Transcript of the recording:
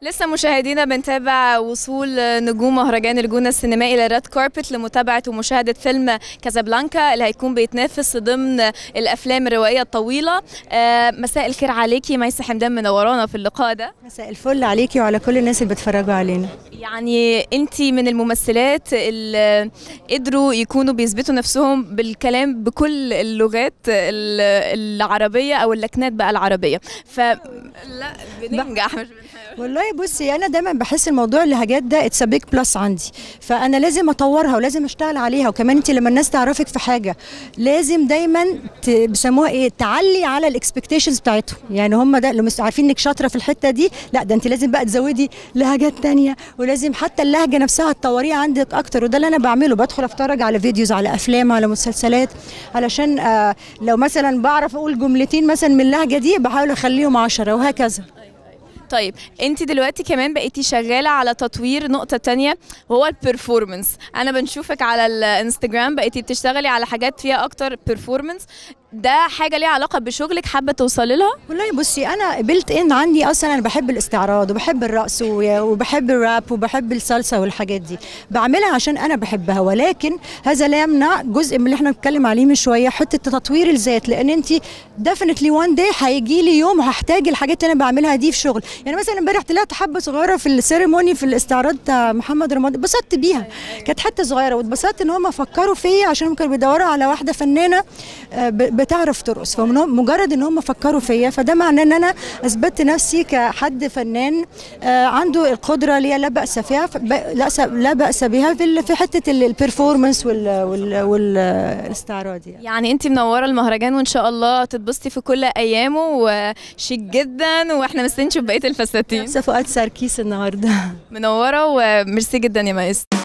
لسه مشاهدينا بنتابع وصول نجوم مهرجان الجونة السينمائي للريد كاربت لمتابعة ومشاهدة فيلم كازابلانكا اللي هيكون بيتنافس ضمن الأفلام الروائية الطويلة آه، مساء الخير عليكي ميسة حمدان منورانا في اللقاء ده مساء الفل عليكي وعلى كل الناس اللي بيتفرجوا علينا يعني انت من الممثلات اللي قدروا يكونوا بيثبتوا نفسهم بالكلام بكل اللغات ال- العربية أو اللكنات بقى العربية ف لا بننجح مش بنحاول والله بصي انا دايما بحس الموضوع اللهجات ده اتس بيج بلس عندي فانا لازم اطورها ولازم اشتغل عليها وكمان انت لما الناس تعرفك في حاجه لازم دايما ت- بيسموها ايه تعلي على الاكسبكتيشنز بتاعتهم يعني هم ده لو مش عارفين انك شاطره في الحته دي لا ده انت لازم بقى تزودي لهجات تانية ولازم حتى اللهجه نفسها تطوريها عندك اكتر وده اللي انا بعمله بدخل اتفرج على فيديوز على افلام على مسلسلات علشان آه لو مثلا بعرف اقول جملتين مثلا من اللهجه دي بحاول اخليهم عشرة وهكذا طيب انت دلوقتي كمان بقيتي شغاله على تطوير نقطه تانية وهو البرفورمانس انا بنشوفك على الانستجرام بقيتي بتشتغلي على حاجات فيها اكتر بيرفورمانس ده حاجه ليها علاقه بشغلك حابه توصلي لها والله بصي انا بلت ان عندي اصلا انا بحب الاستعراض وبحب الرقص و- وبحب الراب وبحب الصلصه والحاجات دي بعملها عشان انا بحبها ولكن هذا لا يمنع جزء من اللي احنا بنتكلم عليه من شويه حته تطوير الذات لان انت ديفنتلي وان داي هيجي لي يوم وهحتاج الحاجات اللي انا بعملها دي في شغل يعني مثلا امبارح طلعت حبه صغيره في السيريموني في الاستعراض بتاع محمد رمضان اتبسطت بيها كانت حته صغيره واتبسطت ان هم فكروا فيا عشان هم كانوا بيدوروا على واحده فنانه آه، ب- بتعرف ترقص فمجرد ان هم فكروا فيا فده معناه ان انا اثبتت نفسي كحد فنان آه، عنده القدره اللي هي لا باس فيها ف- ب- لا س- لا باس بها في ال- في حته البرفورمانس والاستعراض يعني يعني انت منوره المهرجان وان شاء الله تتبسطي في كل ايامه وشيك جدا واحنا مستنيين نشوف بقيه الفساتين لابسه فؤاد سركيس النهارده منوره وميرسي جدا يا مايس